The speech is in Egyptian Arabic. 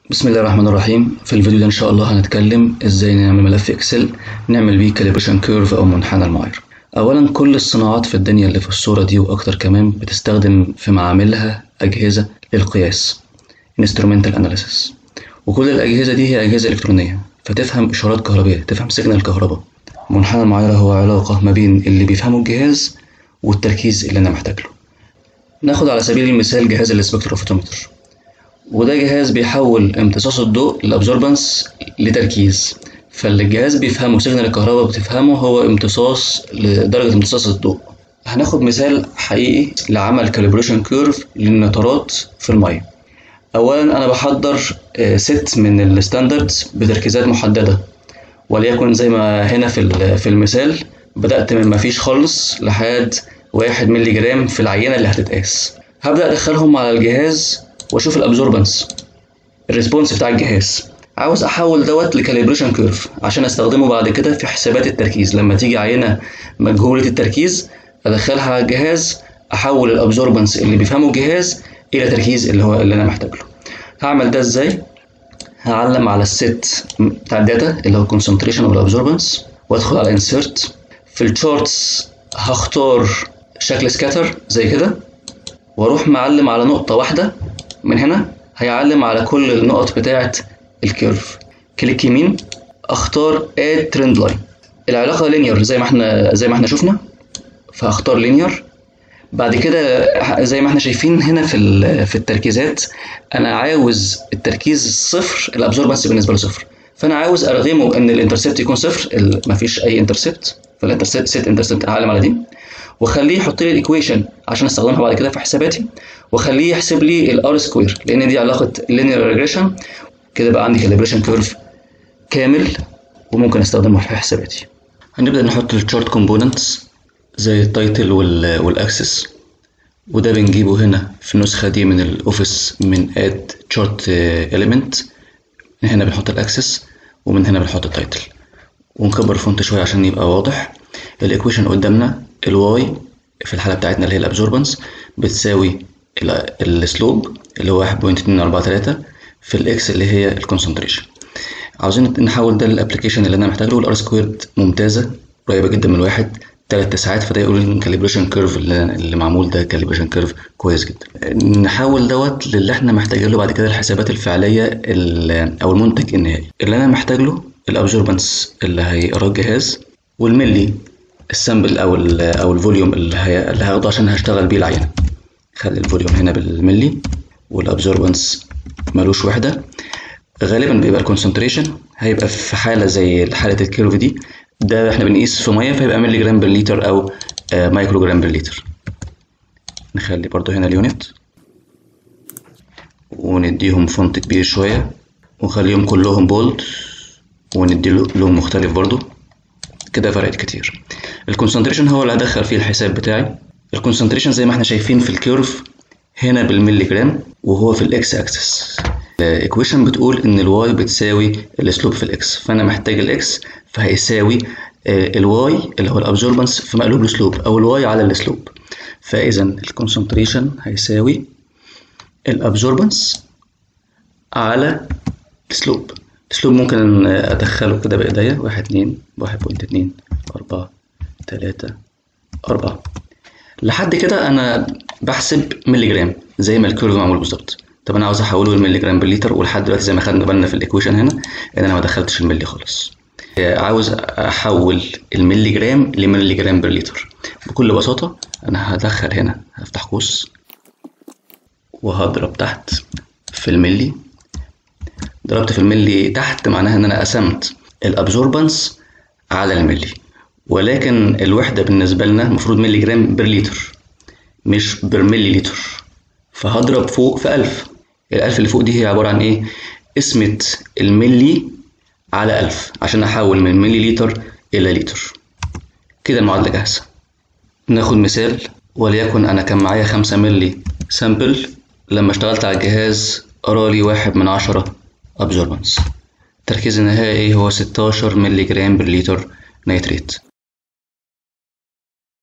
بسم الله الرحمن الرحيم في الفيديو ده ان شاء الله هنتكلم ازاي نعمل ملف اكسل نعمل بيه كاليبريشن كيرف او منحنى المعايير اولا كل الصناعات في الدنيا اللي في الصورة دي واكتر كمان بتستخدم في معاملها اجهزة للقياس instrumental analysis وكل الاجهزة دي هي اجهزة الكترونية فتفهم اشارات كهربية تفهم سيجنال كهرباء منحنى المعايير هو علاقة ما بين اللي بيفهمه الجهاز والتركيز اللي انا محتاج له ناخد على سبيل المثال جهاز السبكتروفوتومتر وده جهاز بيحول امتصاص الضوء الابزوربنس لتركيز فاللي الجهاز بيفهمه سيجنال الكهرباء بتفهمه هو امتصاص لدرجة امتصاص الضوء هناخد مثال حقيقي لعمل كاليبريشن كيرف للنترات في المية اولا انا بحضر ست من الستاندردز بتركيزات محددة وليكن زي ما هنا في في المثال بدأت من مفيش خالص لحد واحد مللي جرام في العينة اللي هتتقاس هبدأ أدخلهم على الجهاز واشوف الابزوربنس الريسبونس بتاع الجهاز عاوز احول دوت لكاليبريشن كيرف عشان استخدمه بعد كده في حسابات التركيز لما تيجي عينه مجهوله التركيز ادخلها على الجهاز احول الابزوربنس اللي بيفهمه الجهاز الى تركيز اللي هو اللي انا محتاج له هعمل ده ازاي هعلم على الست بتاع الداتا اللي هو concentration والابزوربنس وادخل على insert في الشارتس هختار شكل سكاتر زي كده واروح معلم على نقطة واحدة من هنا هيعلم على كل النقط بتاعة الكيرف كليك يمين اختار اد ترند لاين العلاقة لينير زي ما احنا زي ما احنا شفنا فهختار لينير بعد كده زي ما احنا شايفين هنا في في التركيزات انا عاوز التركيز صفر الابزوربنس بالنسبه له صفر فانا عاوز ارغمه ان الانترسبت يكون صفر مفيش اي انترسبت فالانترسبت سيت انترسبت اعلم على دي واخليه يحط لي الايكويشن عشان استخدمها بعد كده في حساباتي واخليه يحسب لي الار سكوير لان دي علاقه لينير ريجريشن كده بقى عندي كاليبريشن كيرف كامل وممكن استخدمه في حساباتي هنبدا نحط الشارت كومبوننتس زي التايتل والاكسس وده بنجيبه هنا في النسخه دي من الاوفيس من اد شارت اليمنت من هنا بنحط الاكسس ومن هنا بنحط التايتل ونكبر الفونت شويه عشان يبقى واضح الايكويشن قدامنا الواي في الحاله بتاعتنا اللي هي الابزوربنس بتساوي السلوب اللي هو 1.243 في الاكس اللي هي الكونسنتريشن عاوزين نحول ده للابلكيشن اللي انا محتاج له الار سكويرد ممتازه قريبه جدا من الواحد تلات تسعات فده يقول ان الكاليبريشن كيرف اللي, اللي معمول ده كاليبريشن كيرف كويس جدا نحول دوت للي احنا محتاجين له بعد كده الحسابات الفعليه او المنتج النهائي اللي انا محتاج له الابزوربنس اللي هيقراه الجهاز والملي السامبل او ال او الفوليوم اللي, هي اللي هاخده عشان هشتغل بيه العينه خلي الفوليوم هنا بالملي والابزوربنس ملوش وحده غالبا بيبقى الكونسنتريشن هيبقى في حاله زي حاله الكيرف دي ده احنا بنقيس في ميه فيبقى ملي جرام بير لتر او مايكرو جرام بير لتر نخلي برضو هنا اليونت ونديهم فونت كبير شويه ونخليهم كلهم بولد وندي لون مختلف برضو كده فرقت كتير الكونسنتريشن هو اللي هدخل فيه الحساب بتاعي الكونسنتريشن زي ما احنا شايفين في الكيرف هنا بالملي جرام وهو في الاكس اكسس الايكويشن بتقول ان الواي بتساوي السلوب في الاكس فانا محتاج الاكس فهيساوي الواي اللي هو الابزوربنس في مقلوب السلوب او الواي على السلوب فاذا الكونسنتريشن هيساوي الابزوربنس على السلوب الاسلوب ممكن ادخله كده بايديا واحد اتنين واحد بوينت اتنين اربعة تلاتة اربعة لحد كده انا بحسب ملي جرام زي ما الكيرف معمول بالظبط طب انا عاوز احوله لملي جرام باللتر ولحد دلوقتي زي ما خدنا بالنا في الايكويشن هنا ان انا ما دخلتش الملي خالص عاوز احول الملي جرام لملي جرام باللتر بكل بساطه انا هدخل هنا هفتح قوس وهضرب تحت في الملي ضربت في الملي تحت معناها ان انا قسمت الابزوربنس على الملي ولكن الوحدة بالنسبة لنا المفروض ملي جرام بر لتر مش بر ملي لتر فهضرب فوق في ألف الألف اللي فوق دي هي عبارة عن إيه؟ قسمة الملي على ألف عشان أحول من ملي لتر إلى لتر كده المعادلة جاهزة ناخد مثال وليكن أنا كان معايا خمسة ملي سامبل لما اشتغلت على الجهاز قرالي واحد من عشرة absorbance التركيز النهائي هو 16 ملي جرام بر لتر نيتريت